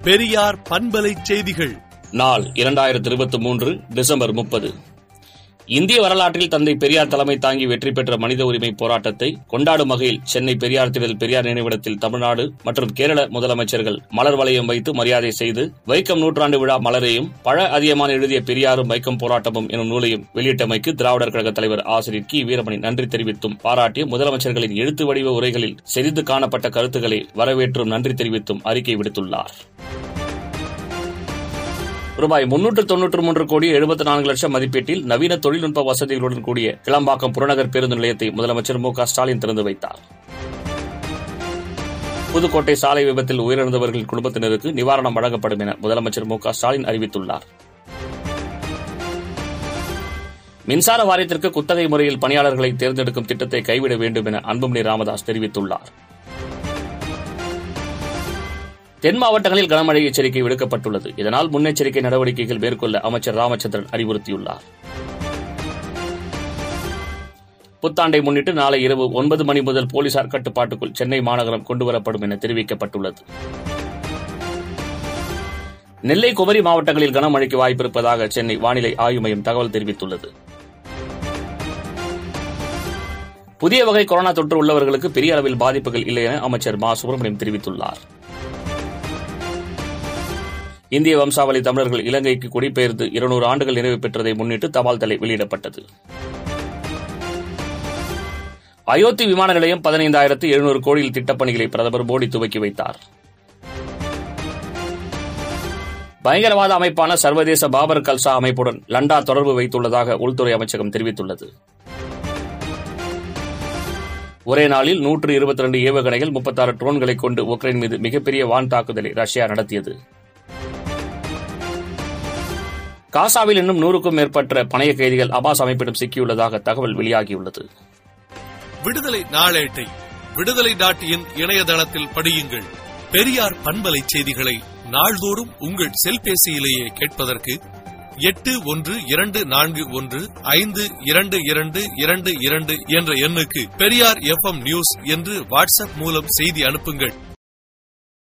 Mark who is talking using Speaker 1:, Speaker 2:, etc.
Speaker 1: பெரியார் பண்பலை செய்திகள்
Speaker 2: நாள் இரண்டாயிரத்தி இருபத்தி மூன்று டிசம்பர் முப்பது இந்திய வரலாற்றில் தந்தை பெரியார் தலைமை தாங்கி வெற்றி பெற்ற மனித உரிமை போராட்டத்தை கொண்டாடும் வகையில் சென்னை பெரியார் திடல் பெரியார் நினைவிடத்தில் தமிழ்நாடு மற்றும் கேரள முதலமைச்சர்கள் மலர் வளையம் வைத்து மரியாதை செய்து வைக்கம் நூற்றாண்டு விழா மலரையும் பழ அதியமான் எழுதிய பெரியாரும் வைக்கம் போராட்டமும் எனும் நூலையும் வெளியிட்டமைக்கு திராவிடர் கழக தலைவர் ஆசிரியர் கி வீரமணி நன்றி தெரிவித்தும் பாராட்டிய முதலமைச்சர்களின் எழுத்து வடிவ உரைகளில் செறிந்து காணப்பட்ட கருத்துக்களை வரவேற்றும் நன்றி தெரிவித்தும் அறிக்கை விடுத்துள்ளார் ரூபாய் முன்னூற்று தொன்னூற்று மூன்று கோடி எழுபத்தி நான்கு லட்சம் மதிப்பீட்டில் நவீன தொழில்நுட்ப வசதிகளுடன் கூடிய கிளம்பாக்கம் புறநகர் பேருந்து நிலையத்தை முதலமைச்சர் மு க ஸ்டாலின் திறந்து வைத்தார் புதுக்கோட்டை சாலை விபத்தில் உயிரிழந்தவர்கள் குடும்பத்தினருக்கு நிவாரணம் வழங்கப்படும் என முதலமைச்சர் மு க ஸ்டாலின் அறிவித்துள்ளார் மின்சார வாரியத்திற்கு குத்தகை முறையில் பணியாளர்களை தேர்ந்தெடுக்கும் திட்டத்தை கைவிட வேண்டும் என அன்புமணி ராமதாஸ் தெரிவித்துள்ளார் தென் மாவட்டங்களில் கனமழை எச்சரிக்கை விடுக்கப்பட்டுள்ளது இதனால் முன்னெச்சரிக்கை நடவடிக்கைகள் மேற்கொள்ள அமைச்சர் ராமச்சந்திரன் அறிவுறுத்தியுள்ளார் புத்தாண்டை முன்னிட்டு நாளை இரவு ஒன்பது மணி முதல் போலீசார் கட்டுப்பாட்டுக்குள் சென்னை மாநகரம் கொண்டுவரப்படும் என தெரிவிக்கப்பட்டுள்ளது நெல்லை குமரி மாவட்டங்களில் கனமழைக்கு வாய்ப்பிருப்பதாக சென்னை வானிலை ஆய்வு மையம் தகவல் தெரிவித்துள்ளது புதிய வகை கொரோனா தொற்று உள்ளவர்களுக்கு பெரிய அளவில் பாதிப்புகள் இல்லை என அமைச்சர் மா சுப்பிரமணியம் தெரிவித்துள்ளார் இந்திய வம்சாவளி தமிழர்கள் இலங்கைக்கு குடிபெயர்ந்து இருநூறு ஆண்டுகள் நிறைவு பெற்றதை முன்னிட்டு தபால் தலை வெளியிடப்பட்டது அயோத்தி விமான நிலையம் பதினைந்தாயிரத்து எழுநூறு கோடியில் திட்டப்பணிகளை பிரதமர் மோடி துவக்கி வைத்தார் பயங்கரவாத அமைப்பான சர்வதேச பாபர் கல்சா அமைப்புடன் லண்டா தொடர்பு வைத்துள்ளதாக உள்துறை அமைச்சகம் தெரிவித்துள்ளது ஒரே நாளில் நூற்று இருபத்தி ரெண்டு ஏவுகணைகள் முப்பத்தாறு ட்ரோன்களை கொண்டு உக்ரைன் மீது மிகப்பெரிய வான் தாக்குதலை ரஷ்யா நடத்தியது காசாவில் இன்னும் நூறுக்கும் மேற்பட்ட பணைய கைதிகள் அபாஸ் அமைப்பிடம் சிக்கியுள்ளதாக தகவல் வெளியாகியுள்ளது
Speaker 1: விடுதலை நாளேட்டை விடுதலை டாட் இன் இணையதளத்தில் படியுங்கள் பெரியார் பண்பலை செய்திகளை நாள்தோறும் உங்கள் செல்பேசியிலேயே கேட்பதற்கு எட்டு ஒன்று இரண்டு நான்கு ஒன்று ஐந்து இரண்டு இரண்டு இரண்டு இரண்டு என்ற எண்ணுக்கு பெரியார் எஃப்எம் நியூஸ் என்று வாட்ஸ்அப் மூலம் செய்தி அனுப்புங்கள்